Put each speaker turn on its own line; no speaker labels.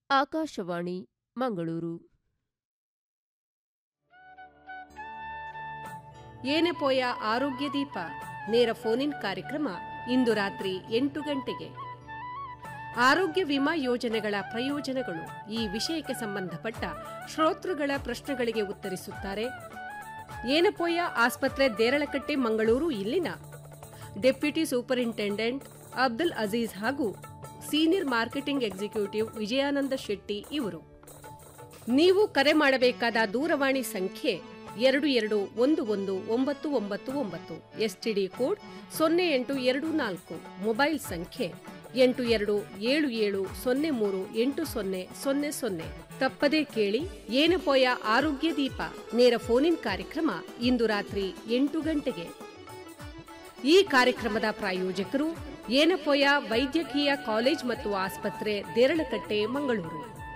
ಆಕಾಶವಾಣಿ ಮಂಗಳೂರು
ಏನೆಪೋಯ ಆರೋಗ್ಯ ದೀಪ ನೇರ ಫೋನಿನ್ ಕಾರ್ಯಕ್ರಮ ಇಂದು ರಾತ್ರಿ ಎಂಟು ಗಂಟೆಗೆ ಆರೋಗ್ಯ ವಿಮಾ ಯೋಜನೆಗಳ ಪ್ರಯೋಜನಗಳು ಈ ವಿಷಯಕ್ಕೆ ಸಂಬಂಧಪಟ್ಟ ಶ್ರೋತೃಗಳ ಪ್ರಶ್ನೆಗಳಿಗೆ ಉತ್ತರಿಸುತ್ತಾರೆ ಏನಪೋಯ ಆಸ್ಪತ್ರೆ ದೇರಳಕಟ್ಟೆ ಮಂಗಳೂರು ಇಲ್ಲಿನ ಡೆಪ್ಯೂಟಿ ಸೂಪರಿಂಟೆಂಡೆಂಟ್ ಅಬ್ದುಲ್ ಅಜೀಜ್ ಹಾಗೂ senior marketing executive Vijayananda Shetty ಇವರು ನೀವು ಕರೆ ಮಾಡಬೇಕಾದ ದೂರವಾಣಿ ಸಂಖ್ಯೆ ಎರಡು ಎರಡು ಒಂದು ಒಂದು ಒಂಬತ್ತು ಒಂಬತ್ತು ಒಂಬತ್ತು ಎಸ್ಟಿಡಿ ಕೋಡ್ ಸೊನ್ನೆ ಎಂಟು ಎರಡು ನಾಲ್ಕು ಮೊಬೈಲ್ ಸಂಖ್ಯೆ ಎಂಟು ಎರಡು ಏಳು ಏಳು ಸೊನ್ನೆ ಮೂರು ಎಂಟು ಸೊನ್ನೆ ಸೊನ್ನೆ ಸೊನ್ನೆ ತಪ್ಪದೇ ಕೇಳಿ ಏನಪೋಯ ಆರೋಗ್ಯ ದೀಪ ನೇರ ಫೋನಿನ್ ಕಾರ್ಯಕ್ರಮ ಇಂದು ರಾತ್ರಿ ಎಂಟು ಗಂಟೆಗೆ ಈ ಕಾರ್ಯಕ್ರಮದ ಪ್ರಾಯೋಜಕರು ಏನಪೊಯ ವೈದ್ಯಕೀಯ ಕಾಲೇಜ್ ಮತ್ತು ಆಸ್ಪತ್ರೆ ದೇರಳಕಟ್ಟೆ ಮಂಗಳೂರು